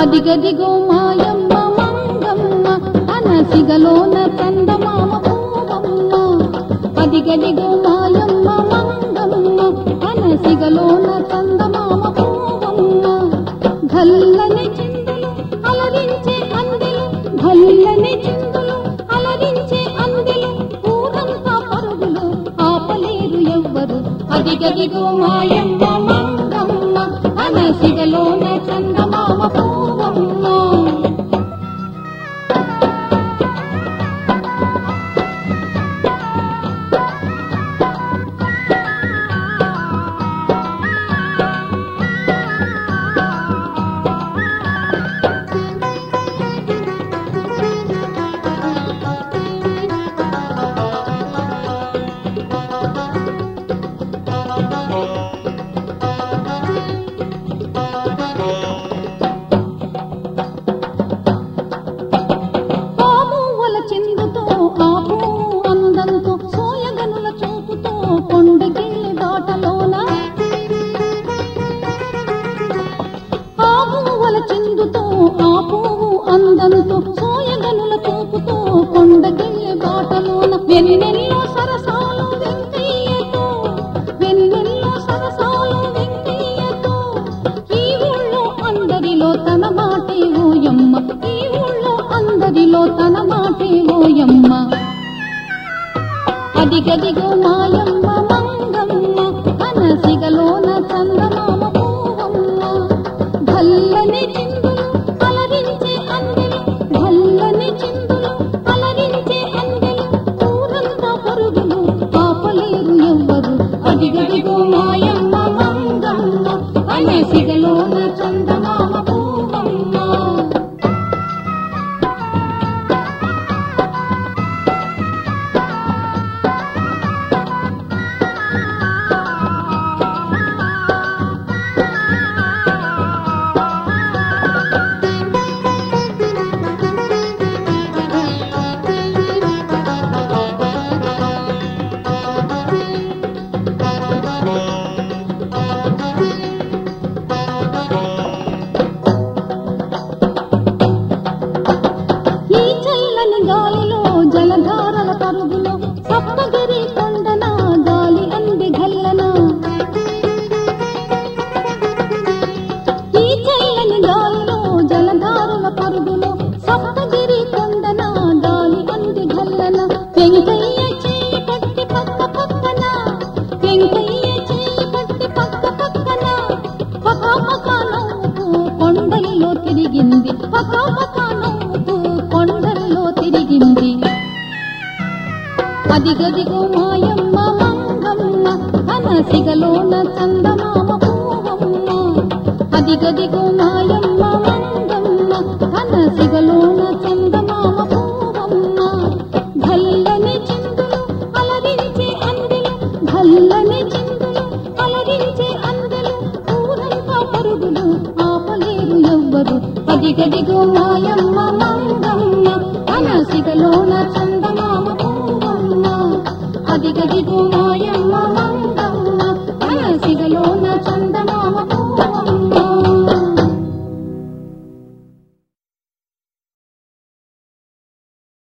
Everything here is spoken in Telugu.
అదిగదిగో మాయమ్మ మంగమ్మ అనసిగలోన చందమామ పూవమ్మ అదిగదిగో మాయమ్మ మంగమ్మ అనసిగలోన చందమామ పూవమ్మ గల్లని చిందులు అలరించే అందెలు గల్లని చిందులు అలరించే అందెలు ఊరంతా పరుగులు ఆపలేరు ఎవ్వరు అదిగదిగో మాయమ్మ మంగమ్మ అనసిగలోన చందమామ పూవమ్మ పామువల చిందుతో ఆపు అందంతో సోయగనుల చూపుతో కొండగిల్లి బాటలోన ఆపువల చిందుతో ఆపు అందంతో సోయగనుల చూపుతో కొండగిల్లి బాటలోన వెన్నెల్లో సరసాలు వెంకయ్యతో వెన్నెల్లో సరసాలు వెంకయ్యతో ఈ ఊళ్ళో అందరిలో తన మాటే ఓయమ్మ ఈ ఊళ్ళో అందరిలో తన మాటే ఓయమ్మ అదిగదిగో మాయమ్మ మంగమ్మ అనసిగలోన చందమామ పూవమ్మ భల్లని చిందులు అలరించే అందెలు భల్లని చిందులు అలరించే అందెలు ఊరంతా పరుగులు ఆపలేరు ఎవ్వరు అదిగదిగో మాయమ్మ మంగమ్మ అనసిగలోన చందమామ పూవమ్మ ఈ చల్లని గాలిలో జలధారల పరుగులో సప్తగిరి కొండన గాలి అంది గల్లన ఈ చల్లని గాలిలో జలధారల పరుగులో సప్తగిరి కొండన గాలి అంది గల్లన వెంకయ్య చేయి పట్టి పక్క పక్కన వెంకయ్య చేయి పట్టి పక్క పక్కన పకా పకా నవ్వుతూ కొండల్లో తిరిగింది పకా పకా నవ్వుతూ కొండల్లో తిరిగింది అదిగదిగో మాయమ్మ మంగమ్మ అనసిగలోన చందమామ పూవమ్మ అదిగదిగో మాయమ్మ మంగమ్మ అనసిగలోన చందమామ పూవమ్మ భల్లని చిందులు అలరించే అందెలు భల్లని చిందులు అలరించే అందెలు ఊరంతా పరుగులు ఆపలేరు ఎవ్వరు అదిగదిగో మాయమ్మ